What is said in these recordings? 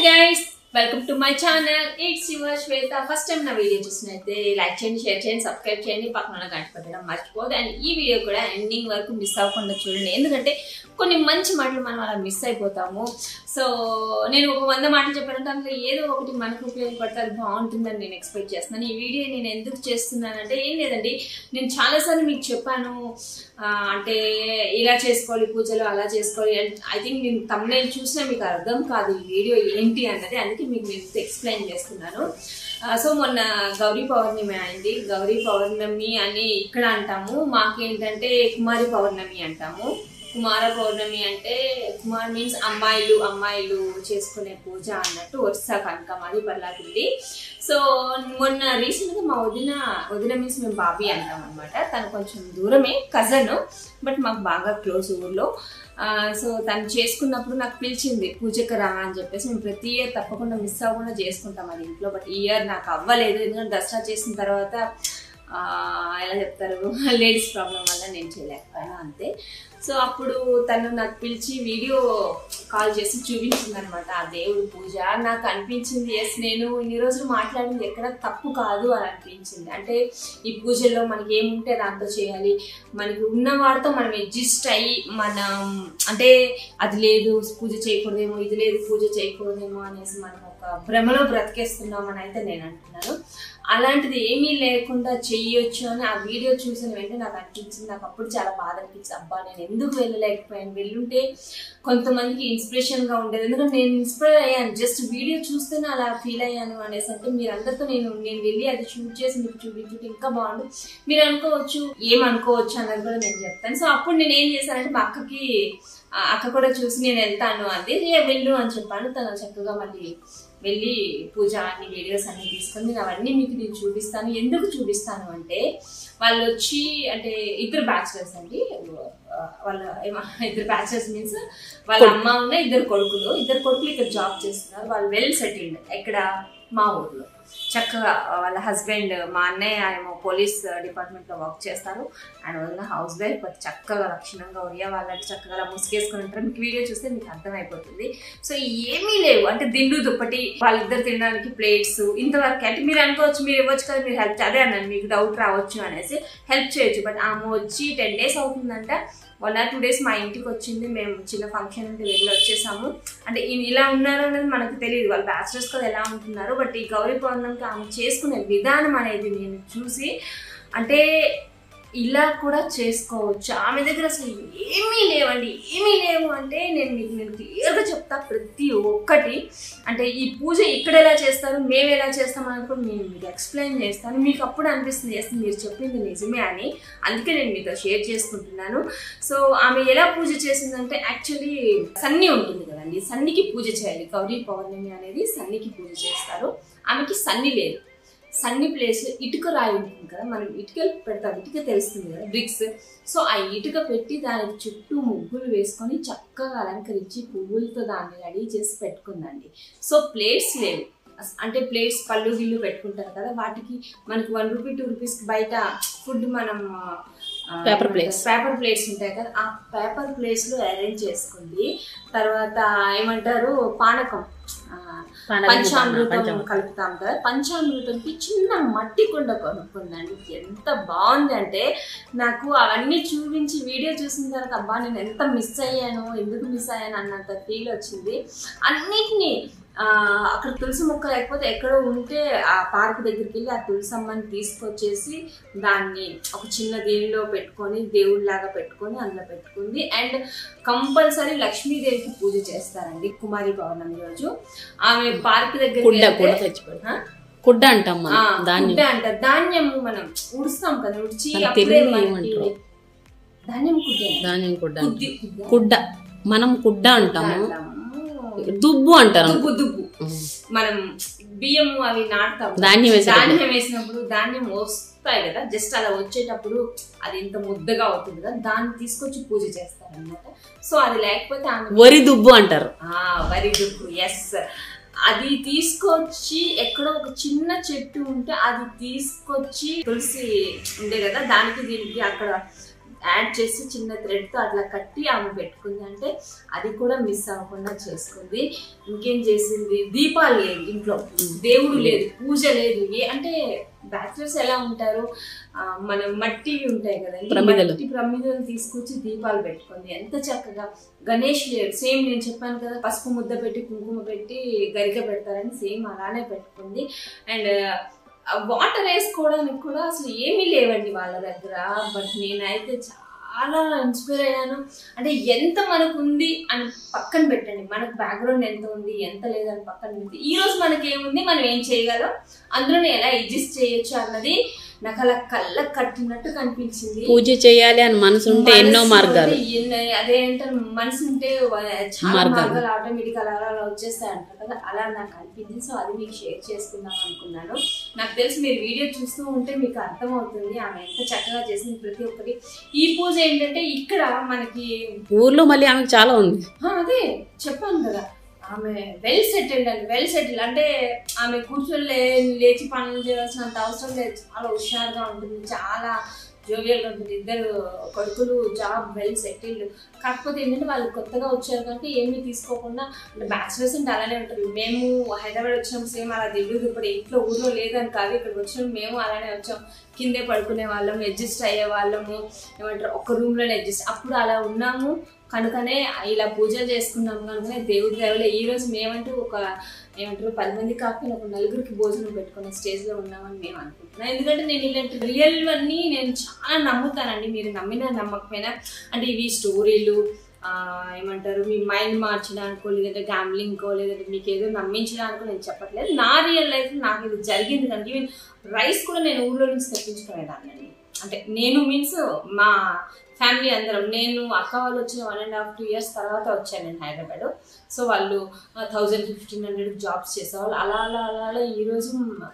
Guys welcome to my channel it's your Shweta first time నా video చూసినైతే like చేయండి share చేయండి సబ్స్క్రైబ్ చేయండి పక్కన ఉన్న గంట పెట్టడం మర్చిపోదు అండ్ ఈ వీడియో కూడా ఎండింగ్ వరకు మిస్ అవ్వకుండా చూడండి ఎందుకంటే కొన్ని మంచి మాటలు మనం అలా మిస్ అయిపోతాము సో నేను ఒక వంద మాటలు చెప్పానంటే అందులో ఏదో ఒకటి మనకు ఉపయోగపడితే అది బాగుంటుందని నేను ఎక్స్పెక్ట్ చేస్తున్నాను ఈ వీడియో నేను ఎందుకు చేస్తున్నానంటే ఏం లేదండి నేను చాలాసార్లు మీకు చెప్పాను ఆ, అంటే ఇలా చేసుకోవాలి పూజలు అలా చేసుకోవాలి ఐ థింక్ నేను తమ్నేల్ చూసినా మీకు అర్థం కాదు ఈ వీడియో ఏంటి అన్నది అందుకే మీకు నేను ఎక్స్ప్లెయిన్ చేస్తున్నాను ఆ, సో మొన్న గౌరీ పౌర్ణమి అయింది గౌరీ పౌర్ణమి అని ఇక్కడ అంటాము మాకేంటంటే కుమారి పౌర్ణమి అంటాము కుమార పౌర్ణమి అంటే కుమార్ మీన్స్ అమ్మాయిలు అమ్మాయిలు చేసుకునే పూజ అన్నట్టు వరుస కనుక మాది పర్లాకుంది సో మొన్న రీసెంట్గా మా వదిన వదిన మీన్స్ మేము బాబీ అంటాం అనమాట తను కొంచెం దూరమే కజన్ బట్ మాకు బాగా క్లోజ్ ఊర్లో ఆ, సో తను చేసుకున్నప్పుడు నాకు పిలిచింది పూజకి రా అని చెప్పేసి మేము ప్రతి ఇయర్ తప్పకుండా మిస్ అవ్వకుండా చేసుకుంటాం అది ఇంట్లో బట్ ఈ ఇయర్ నాకు అవ్వలేదు ఎందుకంటే దసరా చేసిన తర్వాత ఆ, ఎలా చెప్తారు లేడీస్ ప్రాబ్లం వల్ల నేను చేయలేకపోయాను అంతే సో అప్పుడు తను నాకు పిలిచి వీడియో కాల్ చేసి చూపించింది అనమాట ఆ దేవుడి పూజ నాకు అనిపించింది ఎస్ నేను ఇన్ని రోజులు మాట్లాడింది ఎక్కడ తప్పు కాదు అని అనిపించింది అంటే ఈ పూజల్లో మనకి ఏముంటే దాంతో చేయాలి మనకి ఉన్న వాడితో మనం అడ్జస్ట్ అయ్యి మనం అంటే అది లేదు పూజ చేయకూడదేమో ఇది లేదు పూజ చేయకూడదేమో అనేసి మనం ఒక భ్రమలో బ్రతికేస్తున్నామని అయితే నేను అంటున్నాను అలాంటిది ఏమీ లేకుండా చెయ్యొచ్చు అని ఆ వీడియో చూసిన వెంటనే నాకు అనిపించింది నాకు అప్పుడు చాలా బాధ అనిపించింది అబ్బా నేను ఎందుకు వెళ్ళలేకపోయాను వెళ్ళుంటే కొంతమందికి ఇన్స్పిరేషన్ గా ఉండేది ఎందుకంటే నేను ఇన్స్పైర్ అయ్యాను జస్ట్ వీడియో చూస్తేనే అలా ఫీల్ అయ్యాను అనేసి అంటే మీరందరితో నేను నేను వెళ్ళి అది షూట్ చేసి మీకు చూపించుంటే ఇంకా బాగుండు మీరు అనుకోవచ్చు ఏం అనుకోవచ్చు అన్నది కూడా నేను చెప్తాను సో అప్పుడు నేను ఏం చేశానంటే మా అక్కకి ఆ అక్క కూడా చూసి నేను వెళ్తాను అంది "ఏ, వెళ్ళు అని చెప్పాను తను చక్కగా మళ్ళీ వెళ్ళి పూజ అన్ని వీడియోస్ అన్ని తీసుకొని నేను అవన్నీ మీకు నేను చూపిస్తాను ఎందుకు చూపిస్తాను అంటే వాళ్ళు వచ్చి అంటే ఇద్దరు బ్యాచులర్స్ అండి ఆ, వాళ్ళ ఏమ- ఇద్దరు బ్యాచులర్స్ మీన్స్ వాళ్ళ అమ్మ ఉన్న ఇద్దరు కొడుకులు ఇద్దరు కొడుకులు ఇక్కడ జాబ్ చేస్తున్నారు వాళ్ళు వెల్ సెటిల్డ్ ఎక్కడ మా ఊర్లో చక్కగా వాళ్ళ హస్బెండ్ మా అన్నయ్య ఏమో పోలీస్ డిపార్ట్మెంట్ లో వర్క్ చేస్తారు ఆయన వదిన హౌస్ వైఫ్ బట్ చక్కగా లక్షణంగా ఉరియా వాళ్ళకి చక్కగా అలా ముసుగేసుకుని ఉంటారు మీకు వీడియో చూస్తే మీకు అర్థమైపోతుంది సో ఏమీ లేవు అంటే దిండు దుప్పటి వాళ్ళిద్దరు తినడానికి ప్లేట్స్ ఇంతవరకు అంటే మీరు అనుకోవచ్చు మీరు ఇవ్వచ్చు కదా మీరు హెల్ప్ అదే అన్నాను మీకు డౌట్ రావచ్చు అనేసి హెల్ప్ చేయొచ్చు బట్ ఆమె వచ్చి టెన్ డేస్ అవుతుందంట వన్ ఆర్ టూ డేస్ మా ఇంటికి వచ్చింది మేము చిన్న ఫంక్షన్ ఉంటే వెళ్ళి వచ్చేసాము అంటే ఈయన ఇలా ఉన్నారు అనేది మనకు తెలియదు వాళ్ళు బ్యాచిలర్స్ కదా ఎలా ఉంటున్నారు బట్ ఈ గౌరీ పౌర్ణమికి ఆమె చేసుకునే విధానం అనేది నేను చూసి అంటే ఇలా కూడా చేసుకోవచ్చు ఆమె దగ్గర అసలు ఏమీ లేవండి ఏమీ లేవు అంటే నేను మీకు నేను క్లియర్గా చెప్తా ప్రతి ఒక్కటి అంటే ఈ పూజ ఇక్కడ ఎలా చేస్తారు మేము ఎలా చేస్తాం అని కూడా నేను మీకు ఎక్స్ప్లెయిన్ చేస్తాను మీకు అప్పుడు అనిపిస్తుంది ఎస్ మీరు చెప్పింది నిజమే అని అందుకే నేను మీతో షేర్ చేసుకుంటున్నాను సో ఆమె ఎలా పూజ చేసిందంటే యాక్చువల్లీ సన్ని ఉంటుంది కదండి సన్నికి పూజ చేయాలి గౌరీ పౌర్ణమి అనేది సన్నికి పూజ చేస్తారు ఆమెకి సన్ని లేదు సన్ని ప్లేస్ ఇటుక రాయి ఉంటుంది కదా మనం ఇటుకలు పెడతాం ఇటుక తెలుస్తుంది కదా బ్రిక్స్ సో ఆ ఇటుక పెట్టి దానికి చుట్టూ ముగ్గులు వేసుకొని చక్కగా అలంకరించి పువ్వులతో దాన్ని రెడీ చేసి పెట్టుకుందండి సో ప్లేట్స్ లేవు అస్- అంటే ప్లేట్స్ పళ్ళు గిల్లు పెట్టుకుంటారు కదా వాటికి మనకి వన్ రూపీ టూ రూపీస్కి బయట ఫుడ్ మనం Paper plates. పేపర్ ప్లేట్స్ ఉంటాయి కదా ఆ పేపర్ ప్లేట్స్ లో అరేంజ్ చేసుకుంది తర్వాత ఏమంటారు పానకం ఆ, పానకం, పంచామృతం పంచామృతం. కలుపుతాం కదా పంచామృతంకి చిన్న మట్టి కుండ కొనుక్కుందండి ఎంత బాగుంది అంటే నాకు అవన్నీ చూపించి వీడియో చూసిన తర్వాత అబ్బా నేను ఎంత మిస్ అయ్యాను ఎందుకు మిస్ అయ్యాను అన్నంత ఫీల్ వచ్చింది అన్నిటినీ ఆ, అక్కడ తులసి మొక్క లేకపోతే ఎక్కడో ఉంటే ఆ పార్క్ దగ్గరికి వెళ్ళి ఆ తులసి అమ్మని తీసుకొచ్చేసి దాన్ని ఒక చిన్న దీనిలో పెట్టుకొని దేవుడిలాగా పెట్టుకొని అందులో పెట్టుకుంది అండ్ కంపల్సరీ లక్ష్మీదేవికి పూజ చేస్తారండి కుమారి పౌర్ణమి రోజు ఆమె పార్క్ దగ్గర కుడ్డ కూడా తెచ్చిపెడతాం ఆ? కుడ్డ అంటాం మనం దాన్ని అంట ధాన్యము మనం ఉడుస్తాం కదా ఉడిచి మన అప్పుడే తెలుగులో మనకి ఏమంటారు? ధాన్యం కుడ్డే ధాన్యం కుడ్డ అంటాం. కుద్ది కుద్ద కుడ్డ మనం కుడ్డ అంటాము అంటాము. దుబ్బు అంటారు దుబ్బు దుబ్బు మనం బియ్యము అవి నాటుతాం ధాన్యం వేసేటప్పుడు. ధాన్యం వేసినప్పుడు ధాన్యం వస్తాయి కదా జస్ట్ అలా వచ్చేటప్పుడు అది ఇంత ముద్దగా అవుతుంది కదా దాన్ని తీసుకొచ్చి పూజ చేస్తారన్నమాట సో అది లేకపోతే ఆమె వరి దుబ్బు అంటారు ఆ వరి దుక్కు ఎస్ అది తీసుకొచ్చి ఎక్కడో ఒక చిన్న చెట్టు ఉంటే అది తీసుకొచ్చి తులసి ఉండే కదా దానికి దీనికి అక్కడ యాడ్ చేసి చిన్న థ్రెడ్తో అట్లా కట్టి ఆమె పెట్టుకుంది అంటే అది కూడా మిస్ అవ్వకుండా చేసుకుంది ఇంకేం చేసింది దీపాలు లేదు ఇంట్లో దేవుడు లేదు పూజ లేదు ఏ అంటే బ్యాచులర్స్ ఎలా ఉంటారు ఆ, మన మట్టి ఉంటాయి కదండి ప్రమిదలు. మట్టి ప్రమిదలు తీసుకొచ్చి దీపాలు పెట్టుకుంది ఎంత చక్కగా గణేష్ లేడు సేమ్ నేను చెప్పాను కదా పసుపు ముద్ద పెట్టి కుంకుమ పెట్టి గరిక పెడతారని సేమ్ అలానే పెట్టుకుంది అండ్ వాటర్ వేసుకోవడానికి కూడా అసలు ఏమీ లేవండి వాళ్ళ దగ్గర బట్ నేనైతే చాలా ఇన్స్పైర్ అయ్యాను అంటే ఎంత మనకు ఉంది అని పక్కన పెట్టండి మనకు బ్యాక్గ్రౌండ్ ఎంత ఉంది ఎంత లేదని పక్కన పెట్టి ఈ రోజు మనకి ఏముంది మనం ఏం చేయగలం అందులోనే ఎలా అడ్జస్ట్ చేయొచ్చు అన్నది నాకు అలా కళ్ళకు కట్టినట్టు కనిపించింది పూజ చేయాలి అని మనసు ఉంటే ఎన్నో మనసు మార్గాలు ఉంటే ఎన్నో- అదే అంటారు మనసు ఉంటే వ- చాలా మార్గాలు. మార్గాలు ఆటోమేటిక్ అలా అలా వచ్చేస్తాయి అంటారు కదా అలా నాకు అనిపించింది సో అది మీకు షేర్ చేసుకుందాం అనుకున్నాను నాకు తెలిసి మీరు వీడియో చూస్తూ ఉంటే మీకు అర్థమవుతుంది ఆమె ఎంత చక్కగా చేసింది ప్రతి ఒక్కటి ఈ పూజ ఏంటంటే ఇక్కడ మనకి ఊర్లో మళ్ళీ ఆమెకు చాలా ఉంది ఆ, అదే చెప్పాను కదా ఆమె వెల్ సెటిల్డ్ అండి వెల్ సెటిల్డ్ అంటే ఆమె కూర్చొని లే లేచి పనులు చేయాల్సినంత అవసరం లేదు చాలా హుషారుగా ఉంటుంది చాలా జోవియల్గా ఉంటుంది ఇద్దరు కొడుకులు జాబ్ వెల్ సెటిల్డ్ కాకపోతే ఏంటంటే వాళ్ళు కొత్తగా వచ్చారు కాబట్టి ఏమీ తీసుకోకుండా అంటే బ్యాచిలర్స్ అంటే అలానే ఉంటారు మేము హైదరాబాద్ వచ్చినాం సేమ్ అలా తెలియదు ఇప్పుడు ఇంట్లో ఊర్లో లేదని కాదు ఇక్కడికి వచ్చినాం మేము అలానే వచ్చాం కిందే పడుకునే వాళ్ళము అడ్జస్ట్ అయ్యే వాళ్ళము ఏమంటారు ఒక రూమ్లోనే అడ్జస్ట్ అప్పుడు అలా ఉన్నాము కనుకనే ఇలా పూజలు చేసుకున్నాం కనుకనే దేవుడి దేవలే ఈ రోజు మేమంటూ ఒక ఏమంటారు పది మంది కాకుండా ఒక నలుగురికి భోజనం పెట్టుకునే స్టేజ్లో ఉన్నామని మేము అనుకుంటున్నాం ఎందుకంటే నేను ఇలాంటి రియల్ అన్నీ నేను చాలా నమ్ముతానండి మీరు నమ్మినా నమ్మకపోయినా అంటే ఇవి స్టోరీలు ఆ, ఏమంటారు మీ మైండ్ మార్చడానికో లేదంటే గ్యామ్లింగ్కో లేదంటే మీకు ఏదో నమ్మించడానికో నేను చెప్పట్లేదు నా రియల్ లైఫ్ నాకు ఇది జరిగింది కనుక ఈవెన్ రైస్ కూడా నేను ఊర్లో నుంచి తెప్పించుకునేదాన్ని అంటే నేను మీన్స్ మా ఫ్యామిలీ అందరం నేను అక్క వాళ్ళు వచ్చిన one and half two years తర్వాత వచ్చాను నేను హైదరాబాద్ సో వాళ్ళు థౌజండ్ ఫిఫ్టీన్ హండ్రెడ్ జాబ్స్ చేసేవాళ్ళు అలా అలా అలా అలా ఈరోజు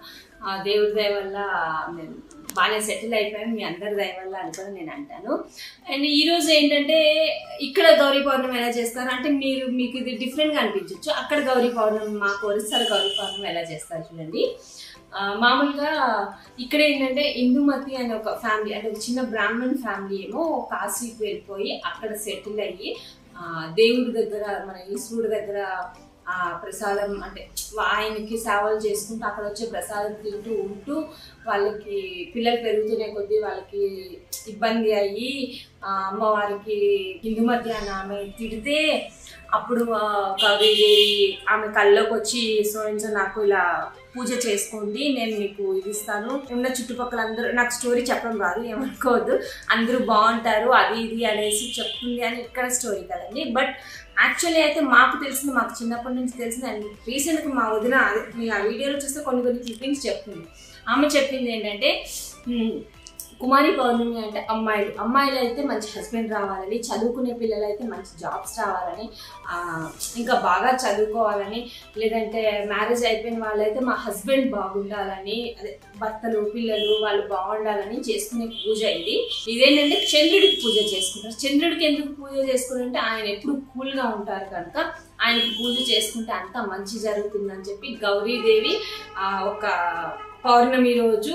ఆ దేవుడి దయ వల్ల మేము బాగానే సెటిల్ అయిపోయాం మీ అందరి దయ వల్ల అని కూడా నేను అంటాను అండ్ ఈ రోజు ఏంటంటే ఇక్కడ గౌరీ పౌర్ణమి ఎలా చేస్తారు అంటే మీరు మీకు ఇది డిఫరెంట్గా అనిపించవచ్చు అక్కడ గౌరీ పౌర్ణమి మాకు ఒరిస్సాలో గౌరీ పౌర్ణమి ఎలా చేస్తారు చూడండి ఆ, మామూలుగా ఇక్కడ ఏంటంటే ఇందుమతి అనే ఒక ఫ్యామిలీ అంటే ఒక చిన్న బ్రాహ్మణ్ ఫ్యామిలీ ఏమో కాశీకి వెళ్ళిపోయి అక్కడ సెటిల్ అయ్యి ఆ, దేవుడి దగ్గర మన ఈశ్వరుడి దగ్గర ఆ ప్రసాదం అంటే ఆయనకి సేవలు చేసుకుంటూ అక్కడ వచ్చే ప్రసాదం తింటూ ఉంటూ వాళ్ళకి పిల్లలు పెరుగుతునే కొద్దీ వాళ్ళకి ఇబ్బంది అయ్యి ఆ, అమ్మవారికి హిందూ మధ్యాహ్నం ఆమె తిడితే అప్పుడు ఆ, గౌరీదేవి ఆమె కల్లోకి వచ్చి సో అండ్ సో నాకు ఇలా పూజ చేసుకోండి నేను మీకు ఇది ఇస్తాను ఉన్న చుట్టుపక్కల అందరూ నాకు స్టోరీ చెప్పడం రాదు ఏమనుకోవద్దు అందరూ బాగుంటారు అది ఇది అనేసి చెప్తుంది అని ఇక్కడ స్టోరీ కదండి బట్ యాక్చువల్లీ అయితే మాకు తెలిసింది మాకు చిన్నప్పటి నుంచి తెలిసింది అండ్ రీసెంట్గా మా వదిన అదే మీరు ఆ వీడియోలో చూస్తే కొన్ని కొన్ని క్లిప్పింగ్స్ చెప్తుంది ఆమె చెప్పింది ఏంటంటే "ఉమ్, కుమారి పౌర్ణమి అంటే అమ్మాయిలు అమ్మాయిలు అయితే మంచి హస్బెండ్ రావాలని చదువుకునే పిల్లలు అయితే మంచి జాబ్స్ రావాలని ఆ, ఇంకా బాగా చదువుకోవాలని లేదంటే మ్యారేజ్ అయిపోయిన వాళ్ళైతే మా హస్బెండ్ బాగుండాలని అదే భర్తలు పిల్లలు వాళ్ళు బాగుండాలని చేసుకునే పూజ ఇది ఇదేంటంటే చంద్రుడికి పూజ చేసుకుంటారు చంద్రుడికి ఎందుకు పూజ చేసుకుంటారంటే ఆయన ఎప్పుడు కూల్గా ఉంటారు కనుక ఆయనకి పూజ చేసుకుంటే అంత మంచి జరుగుతుందని చెప్పి గౌరీదేవి ఆ, ఒక పౌర్ణమి రోజు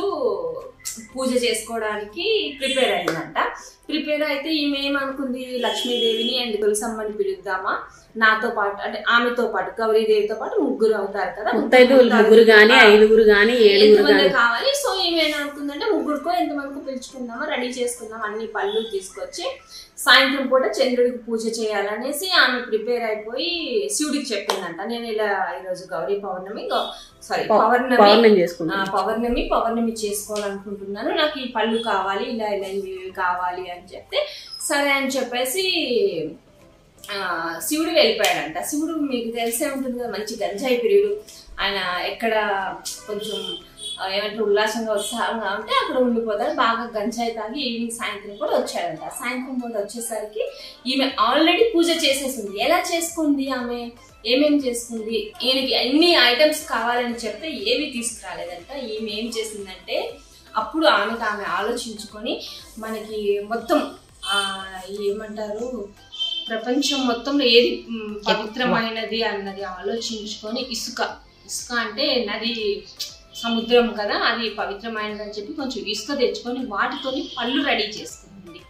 పూజ చేసుకోవడానికి ప్రిపేర్ అయిందంట ప్రిపేర్ అయితే ఈమె ఏమనుకుంది లక్ష్మీదేవిని అండ్ తులసమ్మని పిలుద్దామా నాతో పాటు అంటే ఆమెతో పాటు గౌరీదేవితో పాటు ముగ్గురు అవుతారు కదా ముత్తైదువులు ముగ్గురు గాని ఐదుగురు గాని ఏడుగురు ఎంతమంది గాని కావాలి సో ఈమె ఏమనుకుందంటే ముగ్గురుకో ఎంతమందికి పిలుచుకుందామా రెడీ చేసుకుందాం అన్ని పళ్ళు తీసుకొచ్చి సాయంత్రం పూట చంద్రుడికి పూజ చేయాలనేసి ఆమె ప్రిపేర్ అయిపోయి శివుడికి చెప్పిందంట నేను ఇలా ఈరోజు గౌరీ పౌర్ణమి సారీ పౌ- పౌర్ణమి పౌర్ణమి ఆ, చేసుకుంటాం పౌర్ణమి పౌర్ణమి చేసుకోవాలనుకుంటున్నాను నాకు ఈ పళ్ళు కావాలి ఇలా ఇలా ఇవి ఇవి కావాలి అని చెప్తే సరే అని చెప్పేసి ఆ, శివుడు వెళ్ళిపోయాడంట శివుడు మీకు తెలిసే ఉంటుంది కదా మంచి గంజాయి ప్రియుడు ఆయన ఎక్కడ కొంచెం ఆ, ఏమంటారు ఉల్లాసంగా ఉత్సాహంగా ఉంటే అక్కడ ఉండిపోతాడు బాగా గంజాయి తాగి ఈవినింగ్ సాయంత్రం కూడా వచ్చాడంట సాయంత్రం పూట వచ్చేసరికి ఈమె ఆల్రెడీ పూజ చేసేసింది ఎలా చేసుకుంది ఆమె ఏమేం చేసుకుంది ఈయనకి అన్ని ఐటమ్స్ కావాలని చెప్తే ఏవి తీసుకురాలేదంట ఈమె ఏం చేసిందంటే అప్పుడు ఆమెకు ఆమె ఆలోచించుకొని మనకి మొత్తం ఆ, ఏమంటారు ప్రపంచం మొత్తంలో ఏది మ్, పవిత్రమైనది అన్నది ఆలోచించుకొని ఇసుక ఇసుక అంటే నది సముద్రం కదా అది పవిత్రమైనది అని చెప్పి కొంచెం ఇసుక తెచ్చుకొని వాటితోని పళ్ళు రెడీ చేసుకుంటుంది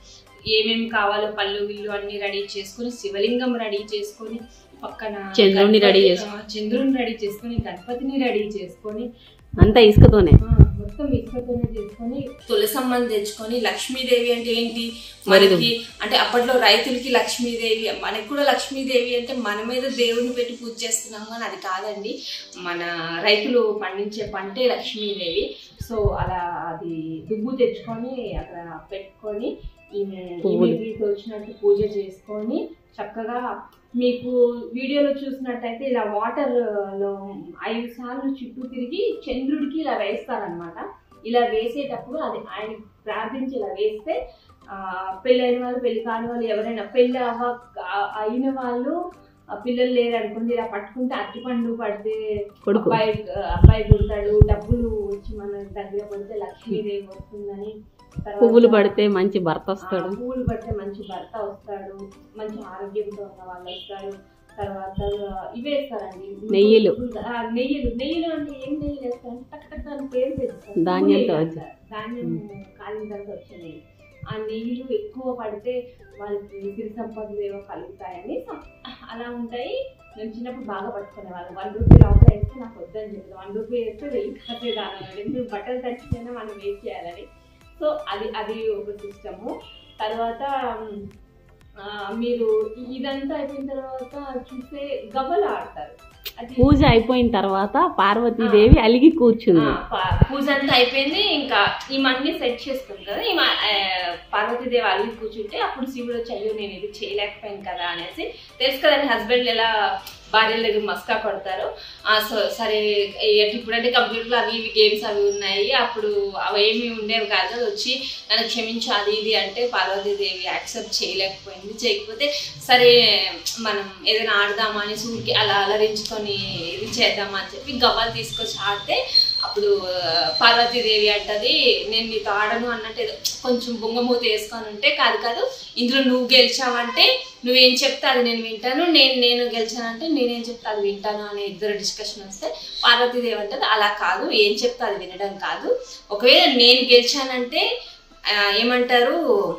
ఏమేమి కావాలో పళ్ళు గిల్లు అన్ని రెడీ చేసుకొని శివలింగం రెడీ చేసుకొని పక్కన చంద్రుణ్ణి ready గణపతి- చేసుకో- ఆ, చంద్రుని రెడీ చేసుకొని గణపతిని రెడీ చేసుకొని అంతా ఇసుకతోనే ఆ, మొత్తం ఇసుకతోనే చేసుకొని తులసమ్మని తెచ్చుకొని లక్ష్మీదేవి అంటే ఏంటి మరి మనకి అంటే అప్పట్లో రైతులకి లక్ష్మీదేవి మనకి కూడా లక్ష్మీదేవి అంటే మన మీద దేవుడిని పెట్టి పూజ చేస్తున్నాం కానీ అది కాదండి మన రైతులు పండించే పంటే లక్ష్మీదేవి సో అలా అది దుబ్బు తెచ్చుకొని అక్కడ పెట్టుకొని ఈమె పువ్వులు. ఈమెకి తోచినట్టు పూజ చేసుకొని చక్కగా మీకు వీడియోలో చూసినట్టయితే ఇలా వాటర్ లో ఐదు సార్లు చుట్టూ తిరిగి చంద్రుడికి ఇలా వేస్తారనమాట ఇలా వేసేటప్పుడు అది ఆయన ప్రార్థించి ఇలా వేస్తే ఆ, పెళ్ళైన వాళ్ళు పెళ్లి కాని వాళ్ళు ఎవరైనా పెళ్ళి అవ్వ ఆ- అయిన వాళ్ళు ఆ, పిల్లలు లేరు అనుకోండి ఇలా పట్టుకుంటే అరటిపండు పడితే కొడుకు అబ్బాయి అబ్బాయి పుడతాడు డబ్బులు వచ్చి మన దగ్గర పడితే లక్ష్మీదేవి వస్తుందని తర్వాత- పువ్వులు పడితే మంచి భర్త ఆ, వస్తాడు పువ్వులు పడితే మంచి భర్త వస్తాడు మంచి ఆరోగ్యంతో ఉన్న వాళ్ళు వస్తారు తర్వాత ఇవే వేస్తారండి నెయ్యిలు. ఆ, నెయ్యిలు నెయ్యిలు అంటే ఏం నెయ్యిలు వేస్తారు టక్ టక్ అని పేరు పెడతారు ధాన్యంతో నెయ్యి వచ్చే. అంటారు. ధాన్యం కాలిన తర్వాత వచ్చే నెయ్యి ఆ నెయ్యిలు ఎక్కువ పడితే వాళ్ళకి సిరి సంపదలు ఏవో కలుగుతాయని సం- అలా ఉంటాయి మేము చిన్నప్పుడు బాగా పట్టుకునే వాళ్ళం వన్ రూపీ లోపల వేస్తే నాకు వద్దని చెప్పి వన్ రూపీ వేస్తే వెయ్యి కట్టేదాన్ని మీరు బట్టలు తచ్చిపోయినా మనం వెయిట్ చేయాలని సో అది అది ఒక సిస్టము తర్వాత మ్, ఆ, మీరు ఇదంతా అయిపోయిన తర్వాత చూస్తే గవ్వలు ఆడతారు అది పూజ అయిపోయిన తర్వాత పార్వతీదేవి అలిగి కూర్చుంది ఆ, పా- పూజ అంతా అయిపోయింది ఇంకా ఈమె సెట్ చేసుకుంది కదా ఈమె ఆ, పార్వతీదేవి అల్లి కూర్చుంటే అప్పుడు శివుడు వచ్చి అయ్యో నేను ఇది చేయలేకపోయాను కదా అనేసి తెలుసు కదండి హస్బెండ్ ఎలా భార్యల దగ్గర మస్కా పడతారు ఆ, సో సరే ఎట్ ఇప్పుడంటే కంప్యూటర్లో అవి ఇవి గేమ్స్ అవి ఉన్నాయి అప్పుడు అవి ఏమి ఉండేవి కాదు అది వచ్చి నన్ను క్షమించు అది ఇది అంటే పార్వతీదేవి యాక్సెప్ట్ చేయలేకపోయింది చేయకపోతే సరే మనం ఏదైనా ఆడదామా అని సూర్కి అలా అలరించుకొని ఇది చేద్దామా అని చెప్పి గవ్వలు తీసుకొచ్చి ఆడితే అప్పుడు ఆ, పార్వతీదేవి అంటది నేను నీతో ఆడను అన్నట్టు ఏదో కొంచెం బొంగమూత వేసుకొని ఉంటే కాదు కాదు ఇందులో నువ్వు గెలిచావంటే నువ్వేం చెప్తే అది నేను వింటాను నేను నేను గెలిచానంటే నేనేం చెప్తే అది వింటాను అనే ఇద్దరు డిస్కషన్ వస్తే పార్వతీదేవి అంటది అలా కాదు ఏం చెప్తే అది వినడం కాదు ఒకవేళ నేను గెలిచానంటే ఆ, ఏమంటారు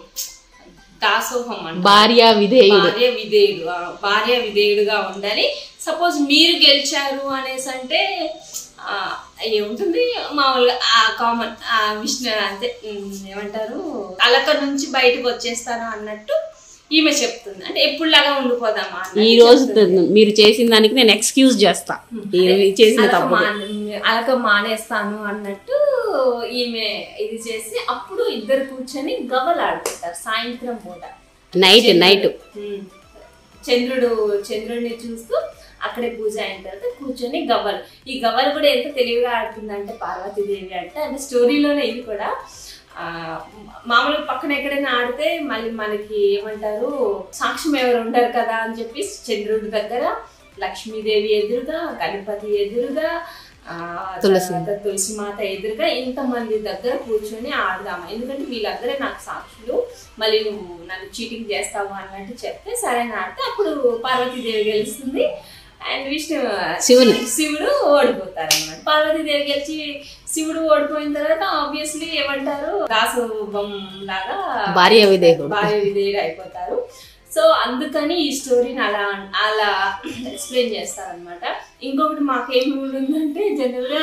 దాసోహం అంటారు భార్య విధేయుడు భార్య విధేయుడు ఆ, భార్య విధేయుడుగా ఉండాలి సపోజ్ మీరు గెలిచారు అనేసి అంటే ఆ, ఏముంటుంది మామూలుగా ఆ కామన్ ఆ విష్ణు అంటే ఉమ్, ఏమంటారు అలక నుంచి బయటకు వచ్చేస్తాను అన్నట్టు ఈమె చెప్తుంది అంటే ఎప్పుడులాగా ఉండిపోదామా అన్నట్టు ఈ రోజు చెప్తుంది. మీరు చేసిన దానికి నేను ఎక్స్క్యూజ్ చేస్తా ఈ చేసిన అలక తప్పు మానే- అలక మానేస్తాను అన్నట్టు ఈమె ఇది చేసి అప్పుడు ఇద్దరు కూర్చొని గవ్వలాడుకుంటారు సాయంత్రం పూట నైట్ నైట్ ఉమ్. చంద్రుడు చంద్రుడిని చూస్తూ అక్కడే పూజ అయిన తర్వాత కూర్చొని గవ్వలు ఈ గవ్వలు కూడా ఎంత తెలివిగా ఆడుతుందంటే పార్వతీదేవి అంటే అంటే స్టోరీలోనే ఇది కూడా ఆ, మామూలుగా పక్కన ఎక్కడైనా ఆడితే మళ్ళీ మనకి ఏమంటారు సాక్ష్యం ఎవరు ఉండరు కదా అని చెప్పి చంద్రుడి దగ్గర లక్ష్మీదేవి ఎదురుగా గణపతి ఎదురుగా ఆ, తులసి. తర్వాత తులసి మాత ఎదురుగా ఇంతమంది దగ్గర కూర్చొని ఆడదాము ఎందుకంటే వీళ్ళందరే నాకు సాక్షులు మళ్ళీ నువ్వు నన్ను చీటింగ్ చేస్తావు అన్నట్టు చెప్తే సరే అని ఆడితే అప్పుడు పార్వతీదేవి గెలుస్తుంది అండ్ విష్ణు శివుని. శివుడు ఓడిపోతారు అన్నమాట పార్వతీదేవి గెలిచి శివుడు ఓడిపోయిన తర్వాత ఆబ్వియస్లీ ఏమంటారు దాసోభం లాగా భార్య విధేయుడు భార్య విధేయుడు అయిపోతారు సో అందుకని ఈ స్టోరీని అలా అలా ఎక్స్ప్లెయిన్ చేస్తారనమాట ఇంకొకటి మాకేం రూల్ ఉందంటే జనరల్గా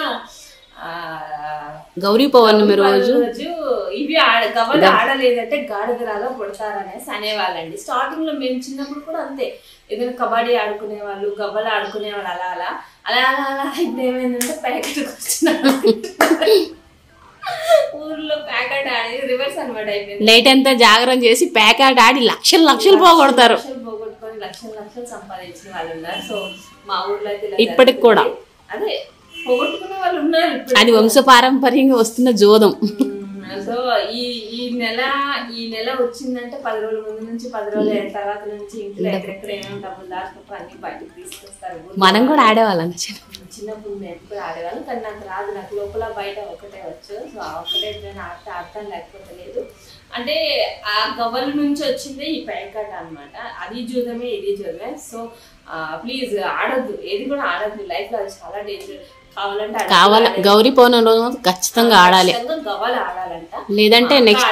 గౌరీ పౌర్ణమి రోజు రోజు ఇవి ఆడ గవ్వలు ఆడలేదంటే గాడిదలాగా పుడతారనేసి అనేవాళ్ళండి స్టార్టింగ్ లో మేము చిన్నప్పుడు కూడా అంతే ఏదైనా కబడ్డీ ఆడుకునే వాళ్ళు గవ్వలు ఆడుకునే వాళ్ళు అలా అలా అలా అలా అలా ఇప్పుడు ఏమైందంటే ప్యాకెట్ వచ్చిన ఊర్లో ప్యాకెట్ ఆడి రివర్స్ అనమాట అయిపోయింది నైట్ అంతా జాగరణ చేసి ప్యాకెట్ ఆడి లక్షలు లక్షలు పోగొడతారు లక్షలు పోగొట్టుకొని లక్షలు లక్షలు సంపాదించిన వాళ్ళు ఉన్నారు సో మా ఊర్లో అయితే ఇలా ఇప్పటికి జరుగుతుంది. కూడా. అదే పోగొట్టుకున్న వాళ్ళు ఉన్నారు ఇప్పుడు అది వంశపారంపర్యంగా వస్తున్న జోదం సో ఈ ఈ నెల ఈ నెల వచ్చిందంటే పది రోజుల ముందు నుంచి పది రోజుల తర్వాత నుంచి ఇంట్లో ఎక్కడెక్కడ ఏమేమి డబ్బులు దాచుకుంటూ అన్ని బయటకు తీసుకొస్తారు మనం కూడా ఆడేవాళ్ళం చిన్నప్పుడు నేను కూడా ఆడేవాళ్ళు కానీ నాకు రాదు నాకు లోపల బయట ఒకటే వచ్చు సో ఆ ఒకటే నేను ఆడితే ఆడతాను లేకపోతే లేదు అంటే ఆ గవ్వల నుంచి వచ్చిందే ఈ ప్యాకెట్ అన్నమాట అది జూదమే ఇది జూదమే సో ప్లీజ్ ఆడొద్దు ఏది కూడా ఆడొద్దు లైఫ్ లో అది చాలా డేంజర్ కావాలంటే ఆడొద్దు. కావాల గౌరీ పౌర్ణమి రోజు మాత్రం ఖచ్చితంగా ఆడాలి ఖచ్చితంగా గవ్వలు ఆడాలంట లేదంటే మా అక్క నెక్స్ట్ ఆడేసింది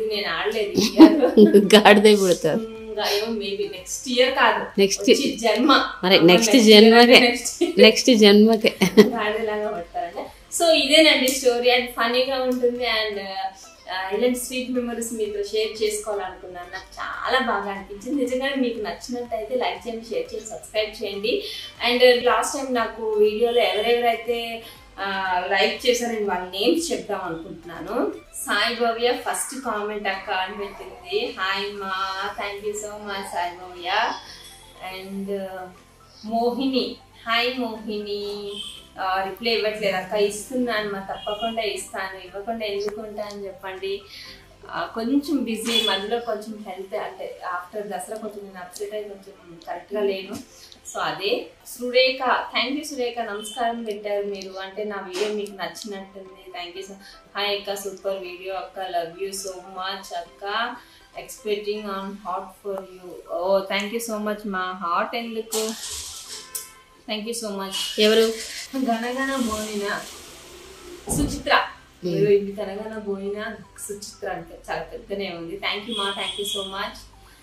నేను ఆడలేదు ఈ year. గాడిదై పుడతారు ఇంకా ఏమో మేబీ నెక్స్ట్ ఇయర్ కాదు Next- వచ్చే జన్మ మరి నెక్స్ట్ Next year జన్మకే అంటే next year. నెక్స్ట్ జన్మకే గాడిదలాగా పడతారంట సో ఇదేనండి స్టోరీ అండ్ ఫనీగా ఉంటుంది అండ్ ఇలాంటి స్వీట్ మెమరీస్ మీతో షేర్ చేసుకోవాలనుకున్నాను నాకు చాలా బాగా అనిపించింది నిజంగా మీకు నచ్చినట్టయితే లైక్ చేయండి షేర్ చేయండి సబ్స్క్రైబ్ చేయండి అండ్ లాస్ట్ టైం నాకు వీడియోలో ఎవరెవరైతే లైక్ చేశారో నేను వాళ్ళ నేమ్స్ చెప్దాం అనుకుంటున్నాను సాయి భవ్య ఫస్ట్ కామెంట్ అక్క అని పెట్టింది హాయ్ మా thank you so much Sai Bhavya and Mohini hi Mohini reply ఇవ్వట్లేదు అక్క ఇస్తున్నాను మా తప్పకుండా ఇస్తాను ఇవ్వకుండా ఎందుకు ఉంటా అని చెప్పండి ఆ, కొంచెం బిజీ మధ్యలో కొంచెం హెల్త్ అంటే ఆఫ్టర్ దసరా కొంచెం నేను అప్సెట్ అయి కొంచెం కరెక్ట్గా లేను సో అదే సురేఖ థ్యాంక్ యూ సురేఖ నమస్కారం పెట్టారు మీరు అంటే నా వీడియో మీకు నచ్చినట్టుంది థ్యాంక్ యూ సో హాయ్ అక్క సూపర్ వీడియో అక్క లవ్ యూ సో మచ్ అక్క expecting on hot for you oh thank you so much మా హాట్ ఎందుకు థ్యాంక్ యూ సో మచ్ ఎవరు గనగన బోయిన సుచిత్ర మీరు ఇది గనగన బోయిన సుచిత్ర అంటే చాలా పెద్దనే ఉంది థ్యాంక్ యూ మా thank you so much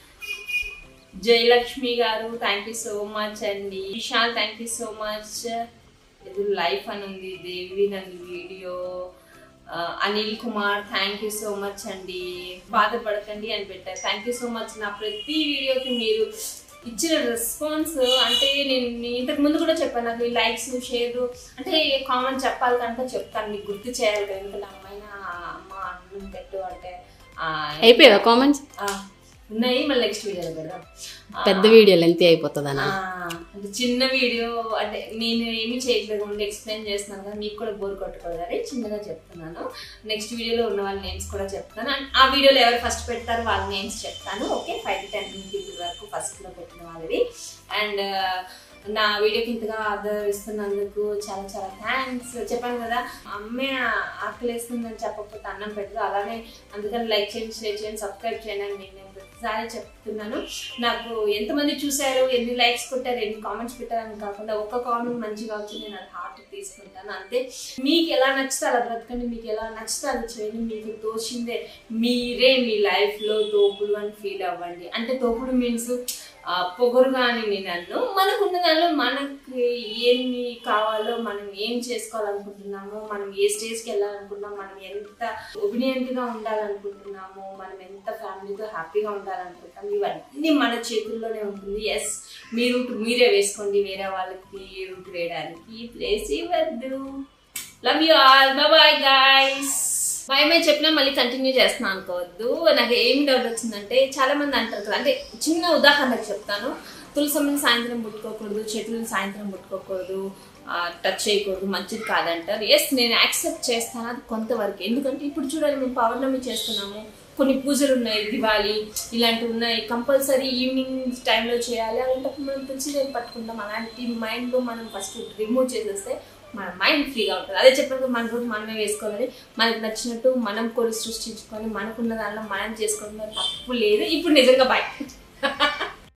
Jayalakshmi garu thank you so much అండి Vishal thank you so much ఇది లైఫ్ అని ఉంది దేవి నన్ను వీడియో ఆ, Anil Kumar thank you so much అండి బాధపడకండి అని పెట్టారు థ్యాంక్ యూ సో మచ్ నా ప్రతి వీడియోకి మీరు ఇచ్చిన రెస్పాన్స్ అంటే నేను నేను ఇంతకు ముందు కూడా చెప్పాను నాకు లైక్స్ షేర్ అంటే కామెంట్ చెప్పాలి కంటే చెప్తాను మీకు గుర్తు చేయాలి కదా ఎందుకంటే అమ్మాయిన అమ్మ అన్నం పెట్టు అంటే ఆ, అయిపోయావా కామెంట్స్ ఆ, ఉన్నాయి మళ్ళీ నెక్స్ట్ వీడియోలో పెడదాం ఆ, పెద్ద వీడియోలు ఎంత అయిపోతుంది ఆ, అంటే చిన్న వీడియో అంటే నేను ఏమీ చేయట్లేదు ముందు ఎక్స్ప్లెయిన్ చేస్తున్నాను కదా మీకు కూడా బోర్ కొట్టుకోవాలి చిన్నగా చెప్తున్నాను నెక్స్ట్ వీడియోలో ఉన్న వాళ్ళ నేమ్స్ కూడా చెప్తాను అండ్ ఆ వీడియోలో ఎవరు ఫస్ట్ పెడతారో వాళ్ళ నేమ్స్ చెప్తాను okay five to ten people వరకు ఫస్ట్లో పెట్టిన వాళ్ళవి అండ్ నా వీడియోకి ఇంతగా ఆదరిస్తున్నందుకు చాలా చాలా థ్యాంక్స్ చెప్పాను కదా అమ్మే ఆకలేస్తుందని చెప్పకపోతే అన్నం పెట్టదు అలానే అందుకని లైక్ చేయండి షేర్ చేయండి సబ్స్క్రైబ్ చేయండి అని నేను ప్రతిసారి చెప్తున్నాను నాకు ఎంతమంది చూశారు ఎన్ని లైక్స్ కొట్టారు ఎన్ని కామెంట్స్ పెట్టారని కాకుండా ఒక్క కామెంట్ మంచిగా వచ్చి నేను అది హార్ట్ తీసుకుంటాను అంతే మీకు ఎలా నచ్చితే అలా బ్రతకండి మీకు ఎలా నచ్చితే అది చేయండి మీకు తోచిందే మీరే మీ లైఫ్లో తోపుడు అని ఫీల్ అవ్వండి అంటే తోపుడు మీన్స్ పొగరు కానీ నన్ను మనకున్న దానిలో మనకి ఏమి కావాలో మనం ఏం చేసుకోవాలనుకుంటున్నామో మనం ఏ స్టేజ్కి వెళ్ళాలనుకుంటున్నాం మనం ఎంత ఒబిడియంట్గా ఉండాలనుకుంటున్నామో మనం ఎంత ఫ్యామిలీతో హ్యాపీగా ఉండాలనుకుంటున్నాం ఇవన్నీ మన చేతుల్లోనే ఉంటుంది ఎస్ మీ రూట్ మీరే వేసుకోండి వేరే వాళ్ళకి రూట్ వేయడానికి ప్లేస్ ఇవ్వద్దు love you all bye guys భయమే చెప్పినా మళ్ళీ కంటిన్యూ చేస్తున్నాను అనుకోవద్దు నాకు ఏం డౌట్ వచ్చిందంటే చాలా మంది అంటారు కదా అంటే చిన్న ఉదాహరణకు చెప్తాను తులసమ్మని సాయంత్రం ముట్టుకోకూడదు చెట్లను సాయంత్రం ముట్టుకోకూడదు టచ్ చేయకూడదు మంచిది కాదంటారు ఎస్ నేను యాక్సెప్ట్ చేస్తాను అది కొంతవరకు ఎందుకంటే ఇప్పుడు చూడాలి మేము పౌర్ణమి చేస్తున్నాము కొన్ని పూజలు ఉన్నాయి దివాళీ ఇలాంటివి ఉన్నాయి కంపల్సరీ ఈవినింగ్ టైంలో చేయాలి అలాంటప్పుడు మనం తులసి పట్టుకుంటాం అలాంటి మైండ్లో మనం ఫస్ట్ రిమూవ్ చేసేస్తే మన మైండ్ ఫ్రీగా ఉంటుంది అదే చెప్పినప్పుడు మన రూట్ మనమే వేసుకోవాలి మనకు నచ్చినట్టు మనం కొన్ని సృష్టించుకొని మనకున్న దానిలో మనం చేసుకోవడంలో తప్పు లేదు ఇప్పుడు నిజంగా బాయ్